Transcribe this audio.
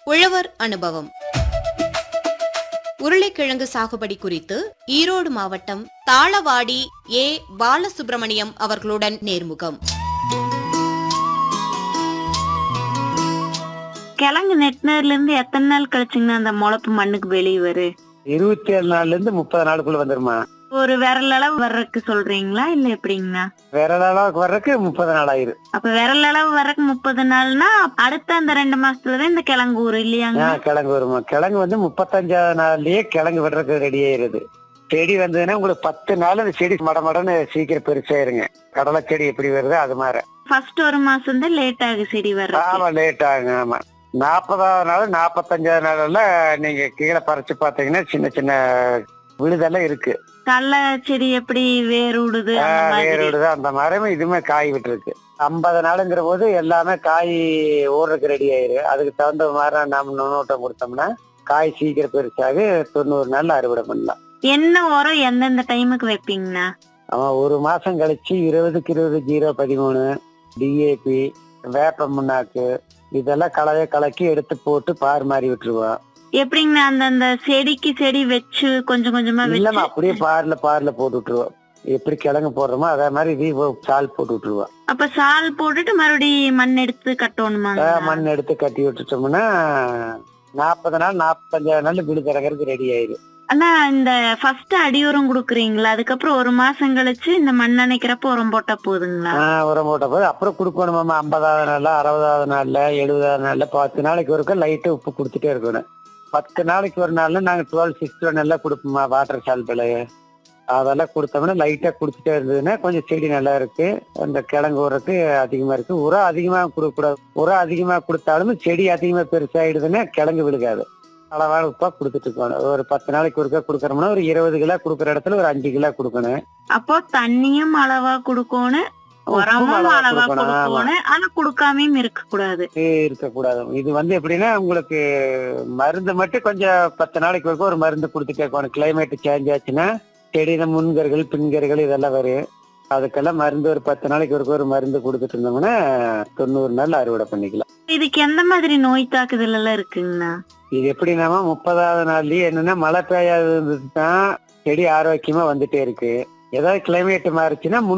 உழவர் அனுபவம் உருளைக்கிழங்கு சாகுபடி குறித்து ஈரோடு மாவட்டம் தாளவாடி ஏ பாலசுப்பிரமணியம் அவர்களுடன் நேர்முகம் கிழங்கு நெட்டினர்ல இருந்து எத்தனை நாள் கழிச்சுங்கண்ணா அந்த முளப்பு மண்ணுக்கு வெளியே வரும் இருபத்தி ஏழு நாள்ல இருந்து முப்பது நாளுக்குள்ள வந்துருமா ஒரு விரல் அளவு வர்றதுக்கு சொல்றீங்களா இல்ல எப்படிங்கண்ணா விரல் அளவுக்கு வர்றதுக்கு முப்பது நாள் ஆயிரு அப்ப விரல் அளவு வர்றதுக்கு முப்பது நாள்னா அடுத்த அந்த ரெண்டு மாசத்துலதான் இந்த கிழங்கு ஊர் இல்லையாங்க ஆஹ் கிழங்கு வருமா கிழங்கு வந்து முப்பத்தஞ்சாவது நாள்லயே கிழங்கு விடுறதுக்கு ரெடி ஆயிருது செடி வந்ததுன்னா உங்களுக்கு பத்து நாள் அந்த செடி மடமடன்னு சீக்கிரம் பெருசாயிருங்க கடலை செடி எப்படி வருது அது மாதிரி ஃபர்ஸ்ட் ஒரு மாசம் தான் லேட் ஆகு செடி வர்றது ஆமா லேட் ஆகுங்க ஆமா நாற்பதாவது நாள் நாற்பத்தஞ்சாவது நாள்ல நீங்க கீழே பறிச்சு பாத்தீங்கன்னா சின்ன சின்ன விழுதெல்லாம் இருக்கு கடலை செடி எப்படி வேர் விடுது அந்த ஆஹ் மாதிரி வேரோடுது அந்த மாதிரி இதுவுமே காய் விட்டுருக்கு ஐம்பது நாளுங்கிற போது எல்லாமே காய் ஊறுறதுக்கு ரெடி ஆயிரு அதுக்கு தகுந்த மாதிரி நம்ம நுண்ணூட்டம் கொடுத்தோம்னா காய் சீக்கிரம் பெருசாகி தொண்ணூறு நாள்ல அறுவடை பண்ணலாம் என்ன உரம் எந்தெந்த டைமுக்கு வைப்பீங்கண்ணா அவன் ஒரு மாசம் கழிச்சு இருபதுக்கு இருபது ஜீரோ பதிமூணு டிஏபி வேப்ப முன்னாக்கு இதெல்லாம் கலவையை கலக்கி எடுத்து போட்டு பார் மாதிரி விட்டுருவோம் எப்படிங்கண்ணா அந்த அந்த செடிக்கு செடி வச்சு கொஞ்சம் கொஞ்சமா இல்லம்மா வச்சு அப்படியே பார்ல பார்ல போட்டு விட்டுருவோம் எப்படி கிழங்கு போடுறோமோ அதே மாதிரி இது சால் போட்டு விட்டுருவோம் அப்ப சால் போட்டுட்டு மறுபடியும் மண் எடுத்து கட்டணுமாங்க ஆஹ் மண் எடுத்து கட்டி விட்டுட்டோம்னா நாற்பது நாள் நாற்பத்தஞ்சாவது நாள் விழு திறக்கிறதுக்கு ரெடி ஆயிரு அண்ணா இந்த ஃபர்ஸ்ட் அடி உரம் குடுக்குறீங்களா அதுக்கப்புறம் ஒரு மாசம் கழிச்சு இந்த மண் அணைக்கிறப்ப உரம் போட்டா போதுங்களா ஆஹ் உரம் போட்ட போது அப்புறம் கொடுக்கணுமாம்மா ஐம்பதாவது நாள்ல அறுபதாவது நாள்ல எழுபதாவது நாள்ல பத்து நாளைக்கு ஒருக்க லைட்டு உப்பு கொடுத்துட்டே இருக்கணும் பத்து நாளைக்கு ஒரு நாள்ல நாங்க டுவெல் சிக்ஸ் எல்லாம் கொடுப்போம்மா வாட்டர் சால்பில் அதெல்லாம் கொடுத்தோம்னா லைட்டா கொடுத்துட்டே இருந்ததுன்னா கொஞ்சம் செடி நல்லா இருக்கு அந்த கிழங்கு உரத்து அதிகமா இருக்கு உரம் அதிகமா கொடுக்கக்கூடாது உரம் அதிகமா கொடுத்தாலும் செடி அதிகமா பெருசாயிடுதுன்னா கிழங்கு விழுகாது அளவான உப்பா கொடுத்துட்டு இருக்கணும் ஒரு பத்து நாளைக்கு ஒருக்கா கொடுக்குறோம்னா ஒரு இருபது கிலோ கொடுக்குற இடத்துல ஒரு அஞ்சு கிலோ கொடுக்கணும் அப்போ தண்ணியும் அளவா குடுக்கணும் உப்பும் உரமும் அளவா அளவா கொடுக்கணும். ஆமா. கொடுக்கணும் ஆனா குடுக்காமையும் இருக்க கூடாது இருக்கக்கூடாது இது வந்து எப்படின்னா உங்களுக்கு மருந்து மட்டும் கொஞ்சம் பத்து நாளைக்கு ஒருக்க ஒரு மருந்து கொடுத்துட்டே இருக்கணும் கிளைமேட் சேஞ்ச் ஆச்சுன்னா செடியில முன்கர்கள் பின்கர்கள் இதெல்லாம் வரும் அதுக்கெல்லாம் மருந்து ஒரு பத்து நாளைக்கு ஒருக்க ஒரு மருந்து கொடுத்துட்டு இருந்தோம்னா தொண்ணூறு நாள் அறுவடை பண்ணிக்கலாம் இதுக்கு எந்த மாதிரி நோய் தாக்குதல் எல்லாம் இருக்குங்கண்ணா இது எப்படின்னாமா முப்பதாவது நாள்லயே என்னன்னா மழை பெய்யாது தான் செடி ஆரோக்கியமா வந்துட்டே இருக்கு ஏதாவது கிளைமேட் மாறுச்சுன்னா